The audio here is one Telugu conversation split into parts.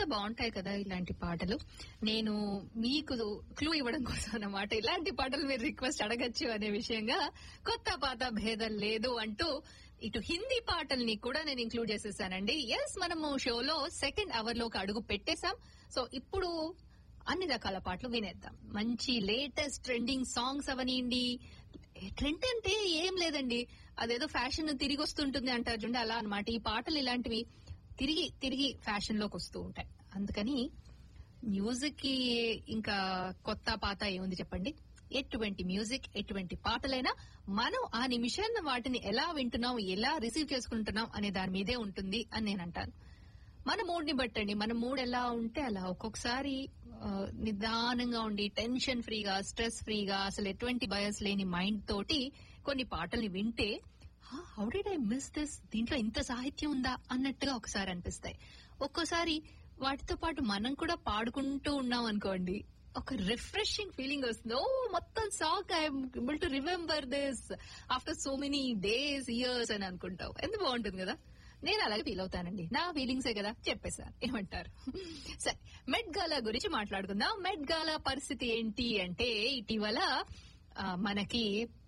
బాగుంటాయి కదా ఇలాంటి పాటలు నేను మీకు క్లూ ఇవ్వడం కోసం అన్నమాట ఇలాంటి పాటలు మీరు రిక్వెస్ట్ అడగచ్చు అనే విషయంగా కొత్త పాత భేదం లేదు అంటూ ఇటు హిందీ పాటల్ని కూడా నేను ఇంక్లూడ్ చేసేసానండి ఎస్ మనము షోలో సెకండ్ అవర్ లోకి అడుగు పెట్టేశాం సో ఇప్పుడు అన్ని రకాల పాటలు వినేద్దాం మంచి లేటెస్ట్ ట్రెండింగ్ సాంగ్స్ అవనియండి ట్రెండ్ అంటే ఏం లేదండి అదేదో ఫ్యాషన్ తిరిగి వస్తుంటుంది అంటారు చూడండి అలా అన్నమాట ఈ పాటలు ఇలాంటివి తిరిగి తిరిగి ఫ్యాషన్ లోకి వస్తూ ఉంటాయి అందుకని మ్యూజిక్ కి ఇంకా కొత్త పాత ఏముంది చెప్పండి ఎటువంటి మ్యూజిక్ ఎటువంటి పాటలైనా మనం ఆ నిమిషాన్ని వాటిని ఎలా వింటున్నాం ఎలా రిసీవ్ చేసుకుంటున్నాం అనే దాని మీదే ఉంటుంది అని నేను అంటాను మన మూడ్ ని బట్టండి మన మూడ్ ఎలా ఉంటే అలా ఒక్కొక్కసారి ఆ, నిదానంగా ఉండి టెన్షన్ ఫ్రీగా స్ట్రెస్ ఫ్రీగా అసలు ఎటువంటి బయస్ లేని మైండ్ తోటి కొన్ని పాటల్ని వింటే how did I miss this దీంట్లో ఇంత సాహిత్యం ఉందా అన్నట్టుగా ఒకసారి అనిపిస్తాయి ఒక్కోసారి వాటితో పాటు మనం కూడా పాడుకుంటూ ఉన్నాం అనుకోండి ఒక రిఫ్రెషింగ్ ఫీలింగ్ వస్తుంది ఓ మొత్తం song I'm able to remember this after so many days years అని అనుకుంటావు ఎంత బాగుంటుంది కదా నేను అలాగే ఫీల్ అవుతానండి నా ఫీలింగ్సే కదా చెప్పేశారు ఏమంటారు సరే మెడ్ గాలా గురించి మాట్లాడుకుందాం మెడ్ గాలా పరిస్థితి ఏంటి అంటే ఇటీవల ఆ, మనకి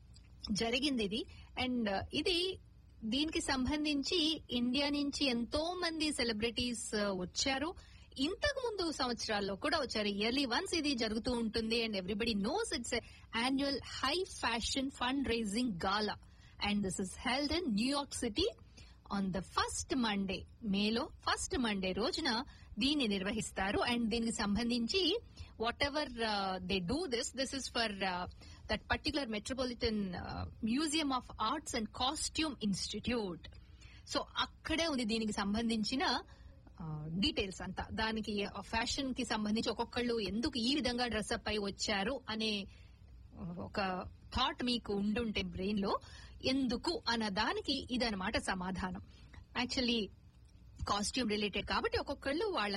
జరిగింది ఇది అండ్ ఇది దీనికి సంబంధించి ఇండియా నుంచి ఎంతో మంది సెలబ్రిటీస్ వచ్చారు ఇంతకు ముందు సంవత్సరాల్లో కూడా వచ్చారు ఇయర్లీ వన్స్ ఇది జరుగుతూ ఉంటుంది and everybody knows it's annual high fashion fund raising gala and this is held in New York city on the first Monday మేలో ఫస్ట్ మండే రోజున దీన్ని నిర్వహిస్తారు అండ్ దీనికి సంబంధించి whatever they do this this is for that particular metropolitan museum of arts and costume institute so అక్కడే ఉంది దీనికి సంబంధించిన డీటెయిల్స్ అంతా దానికి ఫ్యాషన్ కి సంబంధించి ఒక్కొక్కళ్ళు ఎందుకు ఈ విధంగా డ్రెస్అప్ అయి వచ్చారు అనే ఒక థాట్ మీకు ఉండుంటే బ్రెయిన్ లో ఎందుకు అన్న దానికి ఇదనమాట సమాధానం యాక్చువల్లీ కాస్ట్యూమ్ రిలేటెడ్ కాబట్టి ఒక్కొక్కళ్ళు వాళ్ళ